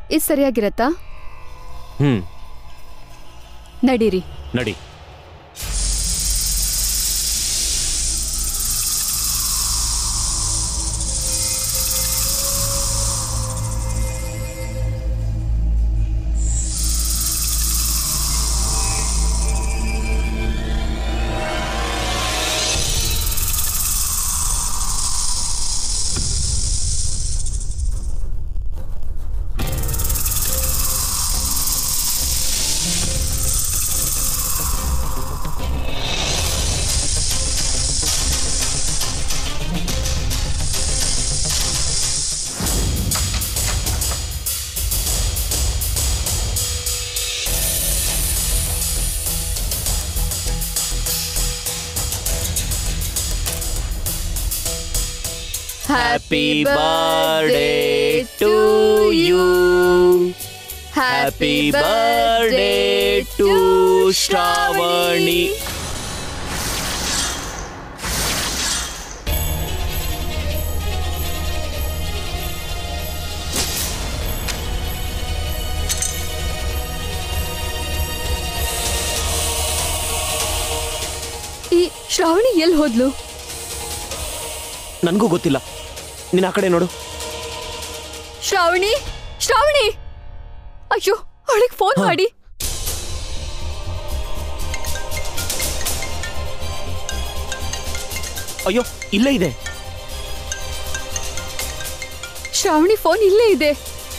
ಇದು ಸರಿಯಾಗಿರತ್ತಾ ಹ್ಮ್ ನಡೀರಿ ನಡಿ Happy birthday to you. Happy birthday to Shravani. ಈ ಶ್ರಾವಣಿ ಎಲ್ಲಿ ಹೋದ್ಲು ನನಗೂ ಗೊತ್ತಿಲ್ಲ ನೀನ್ ಆ ಕಡೆ ನೋಡು ಶ್ರಾವಣಿ ಶ್ರಾವಣಿ ಅಯ್ಯೋ ಅವಳಿಗೆ ಫೋನ್ ಹಾ. ಮಾಡಿ ಅಯ್ಯೋ ಇಲ್ಲೇ ಇದೆ ಶ್ರಾವಣಿ ಫೋನ್ ಇಲ್ಲೇ ಇದೆ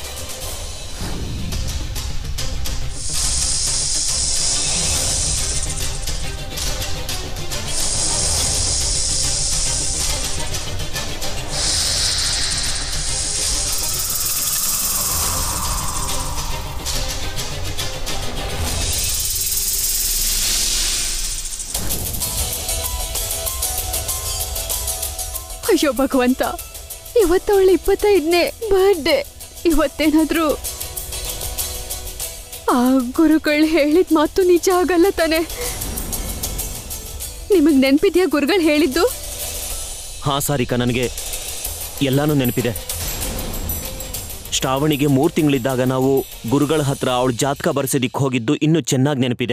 ಅಯ್ಯೋ ಭಗವಂತ ಇವತ್ತವಳ ಇಪ್ಪತ್ತೈದನೇ ಬರ್ಡೇ ಇವತ್ತೇನಾದ್ರೂ ಆ ಗುರುಗಳು ಹೇಳಿದ ಮಾತು ನಿಜ ಆಗಲ್ಲ ತಾನೆ ನಿಮಗ್ ನೆನ್ಪಿದ್ಯಾ ಗುರುಗಳು ಹೇಳಿದ್ದು ಹಾ ಸಾರಿಕಾ ನನಗೆ ಎಲ್ಲಾನು ನೆನಪಿದೆ ಶ್ರಾವಣಿಗೆ ಮೂರು ತಿಂಗಳಿದ್ದಾಗ ನಾವು ಗುರುಗಳ ಹತ್ರ ಅವಳ ಜಾತಕ ಬರ್ಸೋದಿಕ್ ಹೋಗಿದ್ದು ಇನ್ನೂ ಚೆನ್ನಾಗಿ ನೆನಪಿದೆ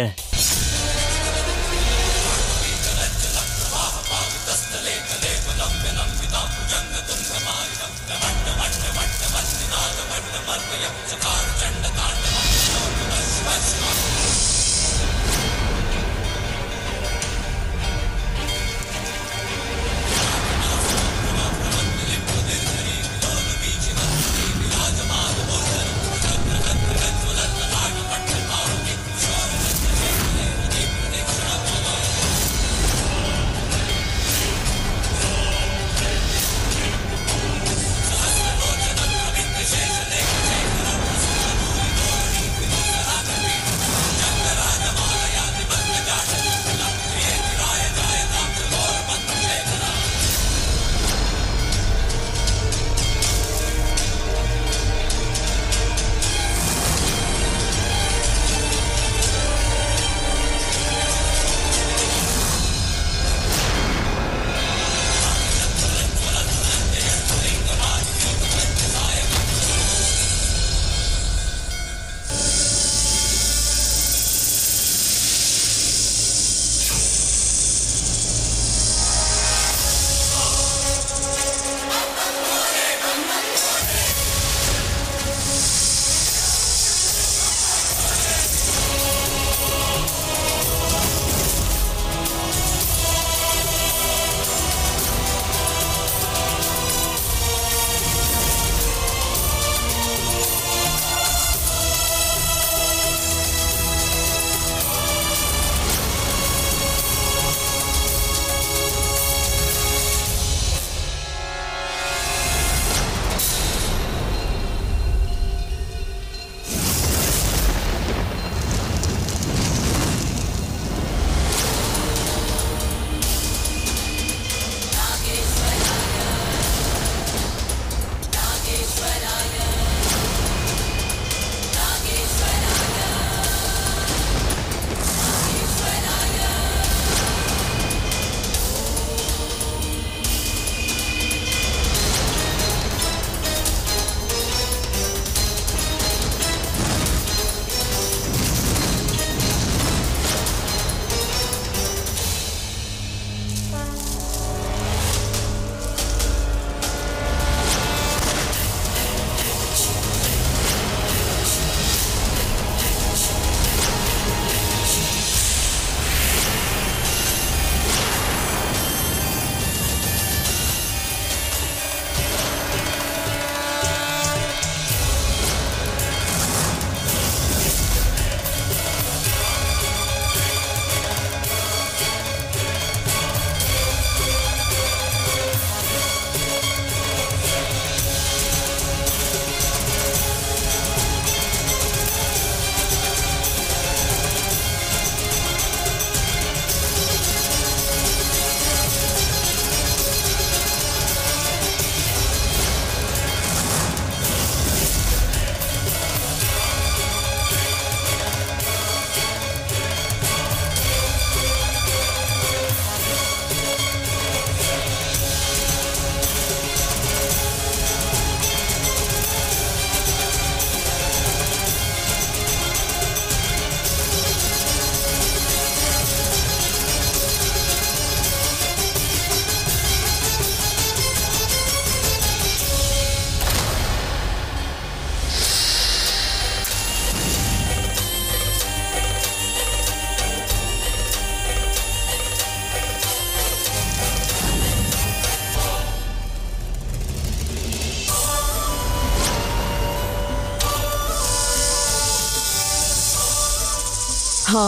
ಹಾ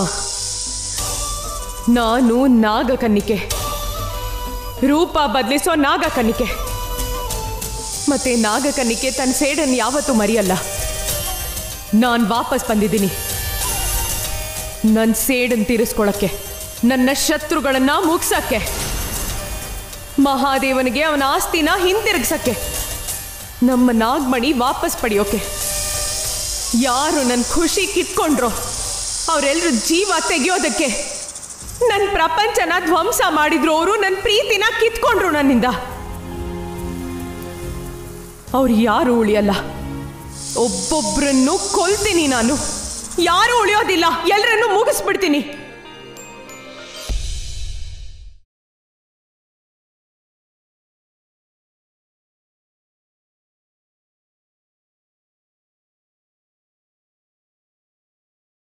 ನಾನು ನಾಗಕನ್ನಿಕೆ ರೂಪ ಬದಲಿಸೋ ನಾಗಕನ್ನಿಕೆ ಮತ್ತೆ ನಾಗಕನ್ನಿಕೆ ತನ್ನ ಸೇಡನ್ನು ಯಾವತ್ತೂ ಮರೆಯಲ್ಲ ನಾನು ವಾಪಸ್ ಬಂದಿದ್ದೀನಿ ನನ್ನ ಸೇಡನ್ನು ತೀರಿಸ್ಕೊಳಕ್ಕೆ ನನ್ನ ಶತ್ರುಗಳನ್ನ ಮುಗ್ಸಕ್ಕೆ ಮಹಾದೇವನಿಗೆ ಅವನ ಆಸ್ತಿನ ಹಿಂತಿರುಗ್ಸಕ್ಕೆ ನಮ್ಮ ನಾಗಮಣಿ ವಾಪಸ್ ಪಡೆಯೋಕೆ ಯಾರು ನನ್ನ ಖುಷಿ ಕಿತ್ಕೊಂಡ್ರೋ ಅವರೆಲ್ಲರೂ ಜೀವ ತೆಗೆಯೋದಕ್ಕೆ ನನ್ನ ಪ್ರಪಂಚನ ಧ್ವಂಸ ಮಾಡಿದ್ರು ಅವರು ನನ್ನ ಪ್ರೀತಿನ ಕಿತ್ಕೊಂಡ್ರು ನನ್ನಿಂದ ಅವ್ರು ಯಾರು ಉಳಿಯಲ್ಲ ಒಬ್ಬೊಬ್ಬರನ್ನು ಕೊಲ್ತೀನಿ ನಾನು ಯಾರು ಉಳಿಯೋದಿಲ್ಲ ಎಲ್ಲರನ್ನು ಮುಗಿಸ್ಬಿಡ್ತೀನಿ